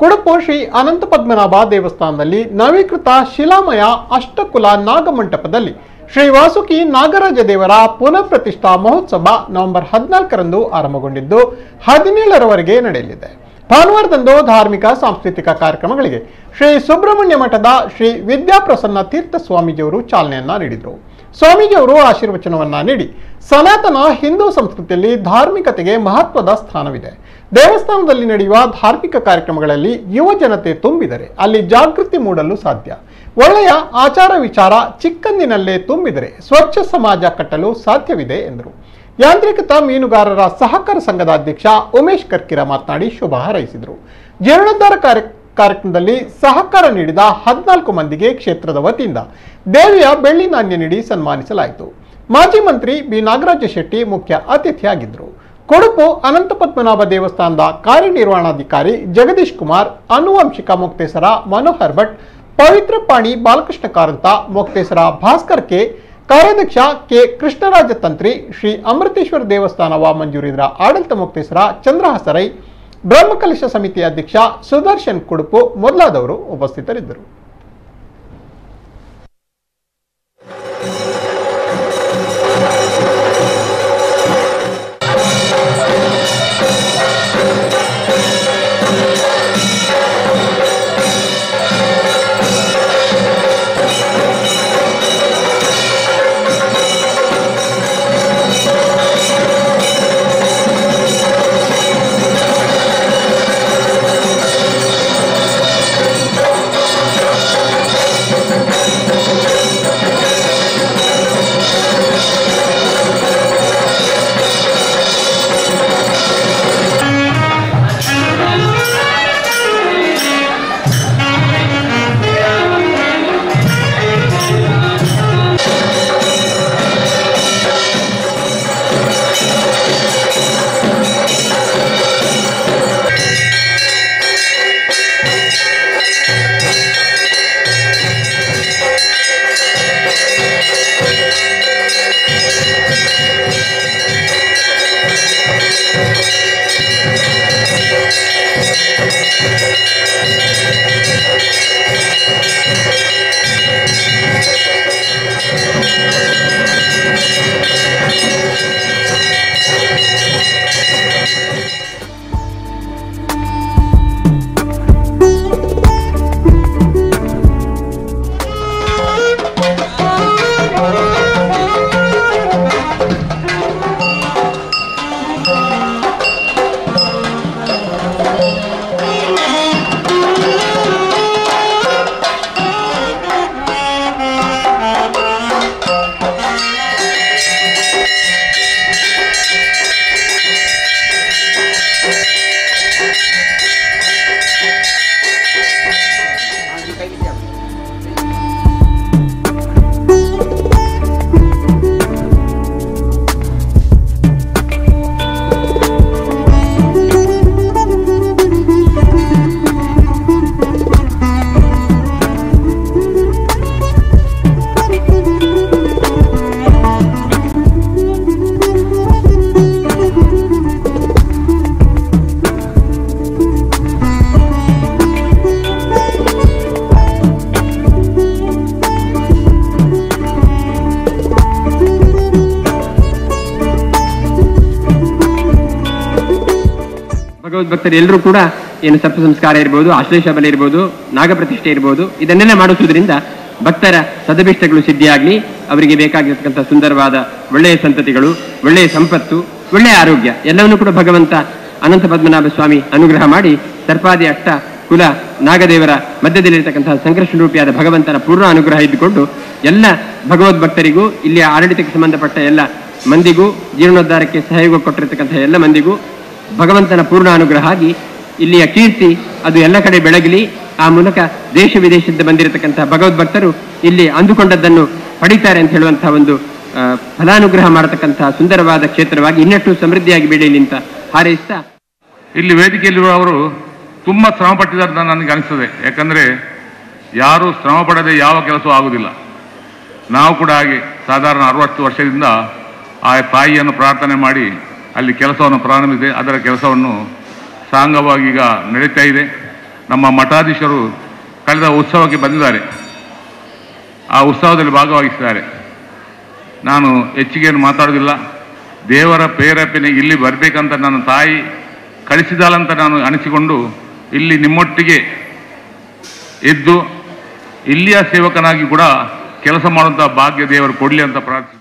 ಕುಡುಪು ಶ್ರೀ ಅನಂತ ಪದ್ಮನಾಭ ದೇವಸ್ಥಾನದಲ್ಲಿ ನವೀಕೃತ ಶಿಲಾಮಯ ಅಷ್ಟಕುಲ ನಾಗಮಂಟಪದಲ್ಲಿ ಶ್ರೀ ವಾಸುಕಿ ನಾಗರಾಜ ದೇವರ ಪುನಃ ಪ್ರತಿಷ್ಠಾ ಮಹೋತ್ಸವ ನವೆಂಬರ್ ಹದಿನಾಲ್ಕರಂದು ಆರಂಭಗೊಂಡಿದ್ದು ಹದಿನೇಳರವರೆಗೆ ನಡೆಯಲಿದೆ ಭಾನುವಾರದಂದು ಧಾರ್ಮಿಕ ಸಾಂಸ್ಕೃತಿಕ ಕಾರ್ಯಕ್ರಮಗಳಿಗೆ ಶ್ರೀ ಸುಬ್ರಹ್ಮಣ್ಯ ಮಠದ ಶ್ರೀ ವಿದ್ಯಾಪ್ರಸನ್ನ ತೀರ್ಥ ಸ್ವಾಮೀಜಿಯವರು ಚಾಲನೆಯನ್ನ ನೀಡಿದರು ಸ್ವಾಮೀಜಿಯವರು ಆಶೀರ್ವಚನವನ್ನ ನೀಡಿ ಸನಾತನ ಹಿಂದೂ ಸಂಸ್ಕೃತಿಯಲ್ಲಿ ಧಾರ್ಮಿಕತೆಗೆ ಮಹತ್ವದ ಸ್ಥಾನವಿದೆ ದೇವಸ್ಥಾನದಲ್ಲಿ ನಡೆಯುವ ಧಾರ್ಮಿಕ ಕಾರ್ಯಕ್ರಮಗಳಲ್ಲಿ ಯುವ ಜನತೆ ತುಂಬಿದರೆ ಅಲ್ಲಿ ಜಾಗೃತಿ ಮೂಡಲು ಸಾಧ್ಯ ಒಳ್ಳೆಯ ಆಚಾರ ವಿಚಾರ ಚಿಕ್ಕಂದಿನಲ್ಲೇ ತುಂಬಿದರೆ ಸ್ವಚ್ಛ ಸಮಾಜ ಕಟ್ಟಲು ಸಾಧ್ಯವಿದೆ ಎಂದರು ಯಾಂತ್ರಿಕತ ಮೀನುಗಾರರ ಸಹಕಾರ ಸಂಘದ ಅಧ್ಯಕ್ಷ ಉಮೇಶ್ ಕರ್ಕಿರ ಮಾತನಾಡಿ ಶುಭ ಹಾರೈಸಿದರು ಜೀರ್ಣೋದ್ಧಾರ ಕಾರ್ಯ ಕಾರ್ಯಕ್ರಮದಲ್ಲಿ ಸಹಕಾರ ನೀಡಿದ ಹದಿನಾಲ್ಕು ಮಂದಿಗೆ ಕ್ಷೇತ್ರದ ವತಿಯಿಂದ ದೇವಿಯ ಬೆಳ್ಳಿ ನಾಣ್ಯ ನೀಡಿ ಸನ್ಮಾನಿಸಲಾಯಿತು ಮಾಜಿ ಮಂತ್ರಿ ಬಿ ನಾಗರಾಜ ಶೆಟ್ಟಿ ಮುಖ್ಯ ಅತಿಥಿಯಾಗಿದ್ದರು ಕೊಡುಪು ಅನಂತ ಪದ್ಮನಾಭ ದೇವಸ್ಥಾನದ ಕಾರ್ಯನಿರ್ವಹಣಾಧಿಕಾರಿ ಜಗದೀಶ್ ಕುಮಾರ್ ಆನುವಂಶಿಕ ಮೊಕ್ತೇಸರ ಮನೋಹರ್ ಭಟ್ ಪವಿತ್ರ ಪಾಣಿ ಬಾಲಕೃಷ್ಣ ಕಾರಂತ ಮೊಕ್ತೇಸರ ಭಾಸ್ಕರ್ ಕೆ ಕಾರ್ಯಾಧ್ಯಕ್ಷ ಕೆ ಕೃಷ್ಣರಾಜ ತಂತ್ರಿ ಶ್ರೀ ಅಮೃತೇಶ್ವರ ದೇವಸ್ಥಾನವ ಮಂಜೂರಿದ್ರ ಆಡಳಿತ ಮೊಕ್ತೇಸರ ಚಂದ್ರಹಾಸ ರೈ ಬ್ರಹ್ಮಕಲಶ ಸಮಿತಿ ಅಧ್ಯಕ್ಷ ಸುದರ್ಶನ್ ಕುಡುಪು ಮೊದಲಾದವರು ಉಪಸ್ಥಿತರಿದ್ದರು ಭಗವದ್ಭಕ್ತರು ಎಲ್ಲರೂ ಕೂಡ ಏನು ಸಪ್ತ ಸಂಸ್ಕಾರ ಇರ್ಬೋದು ಆಶ್ಲೇಷ ಬಲ ಇರ್ಬೋದು ನಾಗಪ್ರತಿಷ್ಠೆ ಇರ್ಬೋದು ಇದನ್ನೆಲ್ಲ ಮಾಡಿಸುವುದರಿಂದ ಭಕ್ತರ ಸದಭಿಷ್ಟಗಳು ಸಿದ್ಧಿಯಾಗಲಿ ಅವರಿಗೆ ಬೇಕಾಗಿರ್ತಕ್ಕಂಥ ಸುಂದರವಾದ ಒಳ್ಳೆಯ ಸಂತತಿಗಳು ಒಳ್ಳೆಯ ಸಂಪತ್ತು ಒಳ್ಳೆಯ ಆರೋಗ್ಯ ಎಲ್ಲವನ್ನೂ ಕೂಡ ಭಗವಂತ ಅನಂತ ಪದ್ಮನಾಭ ಸ್ವಾಮಿ ಅನುಗ್ರಹ ಮಾಡಿ ಸರ್ಪಾದಿ ಅಷ್ಟ ಕುಲ ನಾಗದೇವರ ಮಧ್ಯದಲ್ಲಿರ್ತಕ್ಕಂತಹ ಸಂಕೃಷ್ಣ ರೂಪಿಯಾದ ಭಗವಂತನ ಪೂರ್ಣ ಅನುಗ್ರಹ ಇದ್ದುಕೊಂಡು ಎಲ್ಲ ಭಗವದ್ಭಕ್ತರಿಗೂ ಇಲ್ಲಿಯ ಆಡಳಿತಕ್ಕೆ ಸಂಬಂಧಪಟ್ಟ ಎಲ್ಲ ಮಂದಿಗೂ ಜೀರ್ಣೋದ್ಧಾರಕ್ಕೆ ಸಹಯೋಗ ಕೊಟ್ಟಿರ್ತಕ್ಕಂತಹ ಎಲ್ಲ ಮಂದಿಗೂ ಭಗವಂತನ ಪೂರ್ಣ ಅನುಗ್ರಹ ಆಗಿ ಇಲ್ಲಿಯ ಕೀರ್ತಿ ಅದು ಎಲ್ಲ ಕಡೆ ಬೆಳಗಲಿ ಆ ಮೂಲಕ ದೇಶ ವಿದೇಶದಿಂದ ಬಂದಿರತಕ್ಕಂತಹ ಭಗವದ್ಭಕ್ತರು ಇಲ್ಲಿ ಅಂದುಕೊಂಡದ್ದನ್ನು ಪಡಿತಾರೆ ಅಂತ ಹೇಳುವಂತಹ ಒಂದು ಆ, ಫಲಾನುಗ್ರಹ ಮಾಡತಕ್ಕಂತಹ ಸುಂದರವಾದ ಕ್ಷೇತ್ರವಾಗಿ ಇನ್ನಷ್ಟು ಸಮೃದ್ಧಿಯಾಗಿ ಬೆಳೆಯಲಿ ಅಂತ ಹಾರೈಸ್ತಾ ಇಲ್ಲಿ ವೇದಿಕೆಯಲ್ಲಿರುವವರು ತುಂಬ ಶ್ರಮ ಪಟ್ಟಿದ್ದಾರೆ ಅಂತ ನನಗೆ ಅನಿಸ್ತದೆ ಯಾಕಂದರೆ ಯಾರೂ ಶ್ರಮ ಪಡದೆ ಯಾವ ಕೆಲಸವೂ ಆಗುವುದಿಲ್ಲ ನಾವು ಕೂಡ ಹಾಗೆ ಸಾಧಾರಣ ಅರವತ್ತು ವರ್ಷದಿಂದ ಆ ತಾಯಿಯನ್ನು ಪ್ರಾರ್ಥನೆ ಮಾಡಿ ಅಲ್ಲಿ ಕೆಲಸವನ್ನು ಪ್ರಾರಂಭಿಸಿದೆ ಅದರ ಕೆಲಸವನ್ನು ಸಾಂಗವಾಗಿ ಈಗ ನಡೀತಾ ಇದೆ ನಮ್ಮ ಮಠಾಧೀಶರು ಕಳೆದ ಉತ್ಸವಕ್ಕೆ ಬಂದಿದ್ದಾರೆ ಆ ಉತ್ಸವದಲ್ಲಿ ಭಾಗವಹಿಸಿದ್ದಾರೆ ನಾನು ಹೆಚ್ಚಿಗೆ ಏನು ಮಾತಾಡೋದಿಲ್ಲ ದೇವರ ಪ್ರೇರೇಪಣೆ ಇಲ್ಲಿ ಬರಬೇಕಂತ ನನ್ನ ತಾಯಿ ಕಳಿಸಿದಾಳಂತ ನಾನು ಅನಿಸಿಕೊಂಡು ಇಲ್ಲಿ ನಿಮ್ಮೊಟ್ಟಿಗೆ ಇದ್ದು ಇಲ್ಲಿಯ ಸೇವಕನಾಗಿ ಕೂಡ ಕೆಲಸ ಮಾಡುವಂಥ ಭಾಗ್ಯ ದೇವರು ಕೊಡಲಿ ಅಂತ ಪ್ರಾರ್ಥಿಸಿ